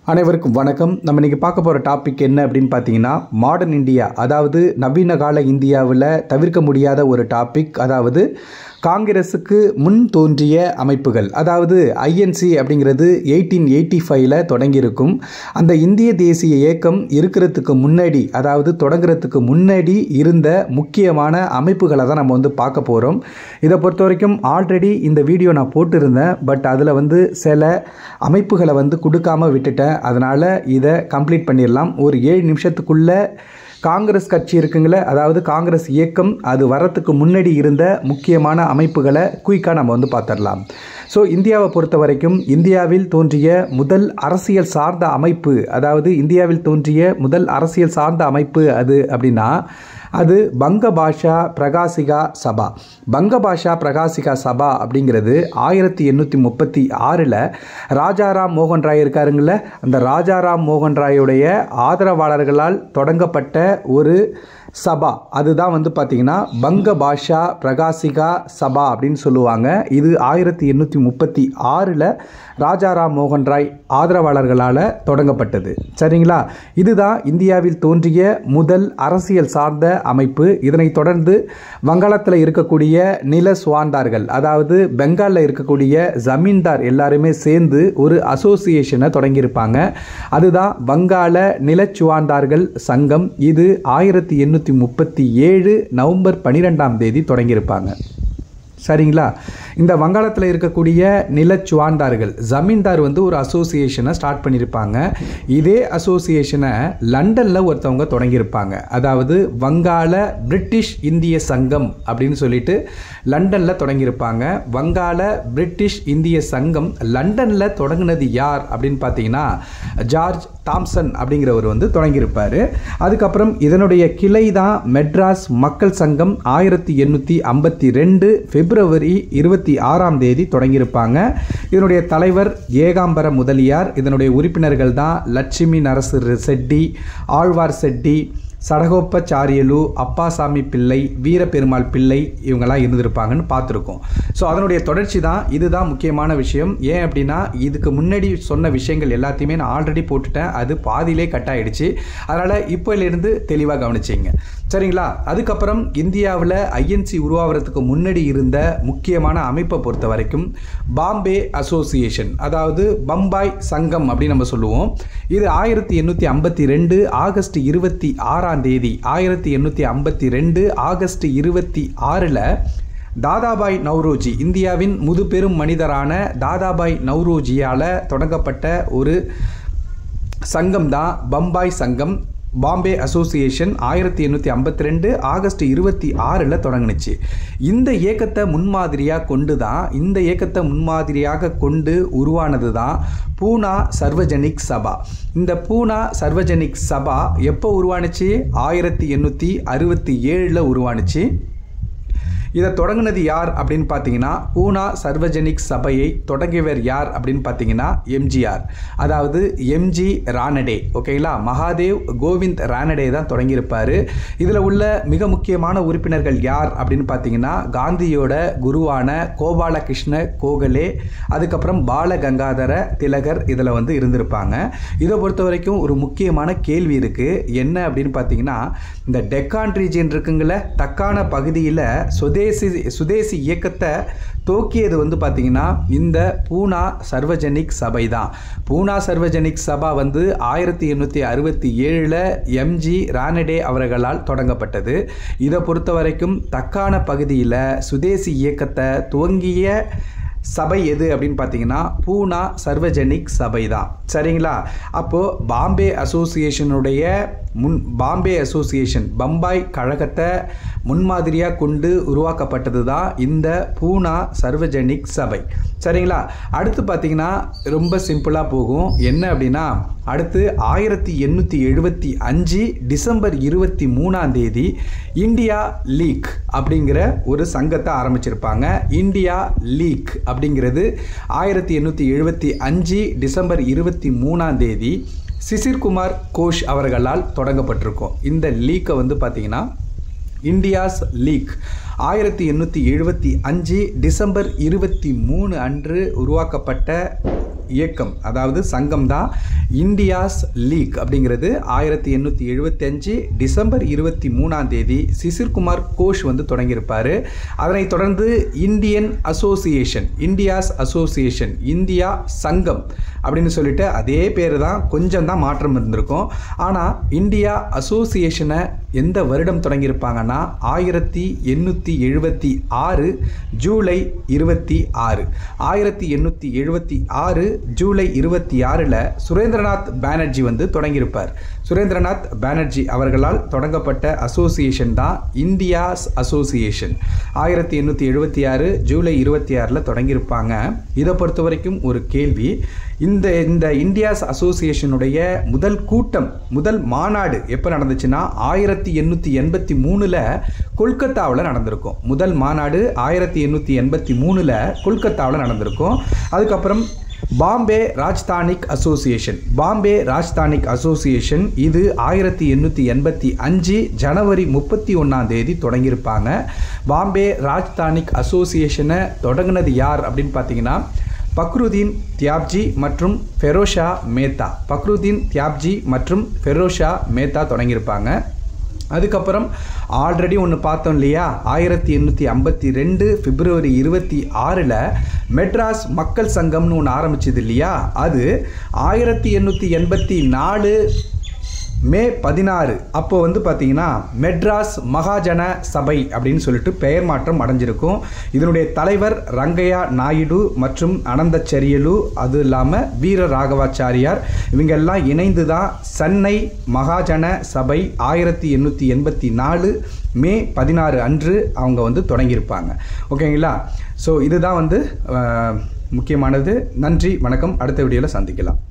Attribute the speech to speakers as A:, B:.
A: அனைவருக்கும் வணக்கம் நம்ம இன்றைக்கி பார்க்க போகிற டாபிக் என்ன அப்படின்னு பார்த்தீங்கன்னா மாடர்ன் இந்தியா அதாவது நவீன கால இந்தியாவில் தவிர்க்க முடியாத ஒரு டாபிக் அதாவது காங்கிரஸுக்கு முன் தோன்றிய அமைப்புகள் அதாவது ஐஎன்சி அப்படிங்கிறது எயிட்டீன் எயிட்டி ஃபைவ்ல தொடங்கியிருக்கும் அந்த இந்திய தேசிய இயக்கம் இருக்கிறதுக்கு முன்னாடி அதாவது தொடங்குறதுக்கு முன்னாடி இருந்த முக்கியமான அமைப்புகளை தான் நம்ம வந்து பார்க்க போகிறோம் இதை பொறுத்த வரைக்கும் ஆல்ரெடி இந்த வீடியோ நான் போட்டிருந்தேன் பட் அதில் வந்து சில அமைப்புகளை வந்து கொடுக்காம விட்டுட்டேன் அதனால் இதை கம்ப்ளீட் பண்ணிடலாம் ஒரு ஏழு நிமிஷத்துக்குள்ளே காங்கிரஸ் கட்சி இருக்குங்களே அதாவது காங்கிரஸ் இயக்கம் அது வரத்துக்கு முன்னாடி இருந்த முக்கியமான அமைப்புகளை குயிக்காக நம்ம வந்து பார்த்துடலாம் ஸோ இந்தியாவை பொறுத்த வரைக்கும் இந்தியாவில் தோன்றிய முதல் அரசியல் சார்ந்த அமைப்பு அதாவது இந்தியாவில் தோன்றிய முதல் அரசியல் சார்ந்த அமைப்பு அது அப்படின்னா அது பங்க பாஷா பிரகாசிகா சபா பங்க பாஷா பிரகாசிகா சபா அப்படிங்கிறது ஆயிரத்தி எண்ணூற்றி முப்பத்தி ஆறில் ராஜாராம் மோகன் ராய் இருக்காருங்கள அந்த ராஜாராம் மோகன் ராயுடைய ஆதரவாளர்களால் தொடங்கப்பட்ட ஒரு சபா அதுதான் வந்து பார்த்திங்கன்னா பங்க பாஷா பிரகாசிகா சபா அப்படின்னு சொல்லுவாங்க இது ஆயிரத்தி எண்ணூற்றி முப்பத்தி ஆறில் ராஜாராம் மோகன் ராய் ஆதரவாளர்களால் தொடங்கப்பட்டது சரிங்களா இதுதான் இந்தியாவில் தோன்றிய முதல் அரசியல் சார்ந்த அமைப்பு இதனைத் தொடர்ந்து வங்காளத்தில் இருக்கக்கூடிய நில சுவாந்தார்கள் அதாவது பெங்காலில் இருக்கக்கூடிய ஜமீன்தார் எல்லாருமே சேர்ந்து ஒரு அசோசியேஷனை தொடங்கியிருப்பாங்க அதுதான் வங்காள நிலச்சுவாந்தார்கள் சங்கம் இது ஆயிரத்தி எண்ணூற்றி முப்பத்தி ஏழு நவம்பர் பன்னிரெண்டாம் தேதி தொடங்கியிருப்பாங்க சரிங்களா இந்த வங்காளத்தில் இருக்கக்கூடிய நிலச்சுவாந்தார்கள் ஜமீன்தார் வந்து ஒரு அசோசியேஷனை ஸ்டார்ட் பண்ணியிருப்பாங்க இதே அசோசியேஷனை லண்டனில் ஒருத்தவங்க தொடங்கியிருப்பாங்க அதாவது வங்காள பிரிட்டிஷ் இந்திய சங்கம் அப்படின்னு சொல்லிட்டு லண்டனில் தொடங்கியிருப்பாங்க வங்காள பிரிட்டிஷ் இந்திய சங்கம் லண்டனில் தொடங்கினது யார் அப்படின்னு பார்த்தீங்கன்னா ஜார்ஜ் தாம்சன் அப்படிங்கிறவர் வந்து தொடங்கியிருப்பார் அதுக்கப்புறம் இதனுடைய கிளை தான் மெட்ராஸ் மக்கள் சங்கம் ஆயிரத்தி எண்ணூற்றி ஐம்பத்தி ரெண்டு பிப்ரவரி இருபத்தி ஆறாம் தேதி தொடங்கியிருப்பாங்க இதனுடைய தலைவர் ஏகாம்பர முதலியார் இதனுடைய உறுப்பினர்கள் தான் லட்சுமி நரசு செட்டி ஆழ்வார் செட்டி சடகோப்பச்சாரியலு அப்பாசாமி பிள்ளை வீரபெருமாள் பிள்ளை இவங்கெல்லாம் இருந்திருப்பாங்கன்னு பார்த்துருக்கோம் ஸோ அதனுடைய தொடர்ச்சி தான் இதுதான் முக்கியமான விஷயம் ஏன் அப்படின்னா இதுக்கு முன்னாடி சொன்ன விஷயங்கள் எல்லாத்தையுமே நான் ஆல்ரெடி போட்டுட்டேன் அது பாதியிலே கட் ஆயிடுச்சு அதனால் இப்போலேருந்து தெளிவாக கவனிச்சிங்க சரிங்களா அதுக்கப்புறம் இந்தியாவில் ஐஎன்சி உருவாகிறதுக்கு முன்னாடி இருந்த முக்கியமான அமைப்பை பொறுத்த வரைக்கும் பாம்பே அசோசியேஷன் அதாவது பம்பாய் சங்கம் அப்படின்னு நம்ம சொல்லுவோம் இது ஆயிரத்தி எண்ணூற்றி ஐம்பத்தி ரெண்டு ஆகஸ்ட் இருபத்தி ஆறாம் தேதி ஆயிரத்தி எண்ணூற்றி ஐம்பத்தி ரெண்டு ஆகஸ்ட் இருபத்தி ஆறில் தாதாபாய் நவ்ரோஜி இந்தியாவின் முதுபெரும் மனிதரான தாதாபாய் நவ்ரோஜியால் தொடங்கப்பட்ட ஒரு சங்கம் தான் பம்பாய் சங்கம் பாம்பே அசோசியேஷன் ஆயிரத்தி எண்ணூற்றி ஐம்பத்தி ரெண்டு ஆகஸ்ட் இருபத்தி ஆறில் தொடங்குனுச்சு இந்த இயக்கத்தை முன்மாதிரியாக கொண்டு தான் இந்த இயக்கத்தை முன்மாதிரியாக கொண்டு உருவானது தான் பூனா சர்வஜனிக் சபா இந்த பூனா சர்வஜனிக் சபா எப்போ உருவானுச்சு ஆயிரத்தி எண்ணூற்றி அறுபத்தி ஏழில் உருவானுச்சு இதை தொடங்கினது யார் அப்படின்னு பார்த்தீங்கன்னா பூனா சர்வஜனிக் சபையை தொடங்கியவர் யார் அப்படின்னு பார்த்தீங்கன்னா எம்ஜிஆர் அதாவது எம்ஜி ரானடே ஓகேங்களா மகாதேவ் கோவிந்த் ரானடே தான் தொடங்கியிருப்பார் இதில் உள்ள மிக முக்கியமான உறுப்பினர்கள் யார் அப்படின்னு பார்த்தீங்கன்னா காந்தியோட குருவான கோபாலகிருஷ்ண கோகலே அதுக்கப்புறம் பால கங்காதர திலகர் இதில் வந்து இருந்திருப்பாங்க இதை பொறுத்த வரைக்கும் ஒரு முக்கியமான கேள்வி இருக்குது என்ன அப்படின்னு பார்த்தீங்கன்னா இந்த டெக்கான் ரீஜியன் இருக்குங்கள தக்கான பகுதியில் சுதேசி சுதேசி இயக்கத்தை தோக்கியது வந்து பார்த்திங்கன்னா இந்த பூனா சர்வஜனிக் சபை தான் பூனா சர்வஜனிக் சபா வந்து ஆயிரத்தி எண்ணூற்றி அறுபத்தி ஏழில் எம்ஜி ரானடே அவர்களால் தொடங்கப்பட்டது இதை பொறுத்த வரைக்கும் தக்கான பகுதியில் சுதேசி இயக்கத்தை துவங்கிய சபை எது அப்படின்னு பார்த்தீங்கன்னா பூனா சர்வஜனிக் சபை தான் சரிங்களா அப்போது பாம்பே அசோசியேஷனுடைய முன் பாம்பே அசோசியேஷன் பம்பாய் கழகத்தை முன்மாதிரியாக கொண்டு உருவாக்கப்பட்டது தான் இந்த பூனா சர்வஜனிக் சபை சரிங்களா அடுத்து பார்த்தீங்கன்னா ரொம்ப சிம்பிளாக போகும் என்ன அப்படின்னா அடுத்து ஆயிரத்தி எண்ணூற்றி எழுபத்தி அஞ்சு டிசம்பர் இருபத்தி மூணாம் தேதி இந்தியா லீக் அப்படிங்கிற ஒரு சங்கத்தை ஆரம்பிச்சிருப்பாங்க இந்தியா லீக் அப்படிங்கிறது ஆயிரத்தி எண்ணூற்றி எழுபத்தி அஞ்சு டிசம்பர் இருபத்தி மூணாம் தேதி சிசிர்குமார் கோஷ் அவர்களால் தொடங்கப்பட்டிருக்கும் இந்த லீக்கை வந்து பார்த்திங்கன்னா இந்தியாஸ் லீக் ஆயிரத்தி எண்ணூற்றி எழுபத்தி அஞ்சு டிசம்பர் இருபத்தி மூணு அன்று உருவாக்கப்பட்ட இயக்கம் அதாவது சங்கம் தான் இந்தியாஸ் லீக் அப்படிங்கிறது ஆயிரத்தி எண்ணூற்றி எழுபத்தஞ்சு டிசம்பர் இருபத்தி மூணாம் தேதி சிசிர்குமார் கோஷ் வந்து தொடங்கியிருப்பார் அதனைத் தொடர்ந்து Indian association India's association India சங்கம் அப்படின்னு சொல்லிட்டு அதே பேர் தான் கொஞ்சம் தான் மாற்றம் இருந்திருக்கும் ஆனால் இந்தியா அசோசியேஷனை எந்த வருடம் தொடங்கியிருப்பாங்கன்னா ஆயிரத்தி எண்ணூற்றி எழுபத்தி ஆறு ஜூலை இருபத்தி ஆறு ஆயிரத்தி எண்ணூற்றி எழுபத்தி ஆறு ஜூலை இருபத்தி ஆறில் சுரேந்திரநாத் பானர்ஜி வந்து தொடங்கியிருப்பார் சுரேந்திரநாத் பானர்ஜி அவர்களால் தொடங்கப்பட்ட அசோசியேஷன் தான் இந்தியாஸ் அசோசியேஷன் ஆயிரத்தி எண்ணூற்றி எழுபத்தி ஆறு ஜூலை இருபத்தி ஆறில் தொடங்கியிருப்பாங்க இதை பொறுத்த வரைக்கும் ஒரு கேள்வி இந்த இந்த இந்தியாஸ் அசோசியேஷனுடைய முதல் கூட்டம் முதல் மாநாடு எப்போ நடந்துச்சுன்னா ஆயிரத்தி எண்ணூற்றி எண்பத்தி மூணில் கொல்கத்தாவில் நடந்திருக்கும் முதல் மாநாடு ஆயிரத்தி எண்ணூற்றி எண்பத்தி மூணில் கொல்கத்தாவில் நடந்திருக்கும் அதுக்கப்புறம் பாம்பே ராஜ்தானிக் அசோசியேஷன் பாம்பே ராஜ்தானிக் அசோசியேஷன் இது ஆயிரத்தி எண்ணூற்றி எண்பத்தி அஞ்சு ஜனவரி முப்பத்தி ஒன்றாம் தேதி தொடங்கியிருப்பாங்க பாம்பே ராஜ்தானிக் அசோசியேஷனை தொடங்கினது யார் அப்படின்னு பார்த்தீங்கன்னா பக்ருதீன் தியாப்ஜி மற்றும் ஃபெரோஷா மேத்தா பக்ருதீன் தியாப்ஜி மற்றும் ஃபெரோஷா மேத்தா தொடங்கியிருப்பாங்க அதுக்கப்புறம் ஆல்ரெடி ஒன்று பார்த்தோம் இல்லையா ஆயிரத்தி எண்ணூற்றி ஐம்பத்தி ரெண்டு பிப்ரவரி இருபத்தி ஆறில் மெட்ராஸ் மக்கள் சங்கம்னு ஒன்று ஆரம்பிச்சது இல்லையா அது ஆயிரத்தி எண்ணூற்றி எண்பத்தி நாலு மே பதினாறு அப்போ வந்து பார்த்தீங்கன்னா மெட்ராஸ் மகாஜன சபை அப்படின்னு சொல்லிட்டு பெயர் மாற்றம் அடைஞ்சிருக்கும் இதனுடைய தலைவர் ரங்கையா நாயுடு மற்றும் அனந்தச்சரியலு அது இல்லாமல் வீர ராகவாச்சாரியார் இவங்க எல்லாம் இணைந்து தான் சென்னை மகாஜன சபை ஆயிரத்தி எண்ணூற்றி எண்பத்தி நாலு மே பதினாறு அன்று அவங்க வந்து தொடங்கியிருப்பாங்க ஓகேங்களா ஸோ இதுதான் வந்து அஹ், முக்கியமானது நன்றி வணக்கம் அடுத்த வீடியோவில் சந்திக்கலாம்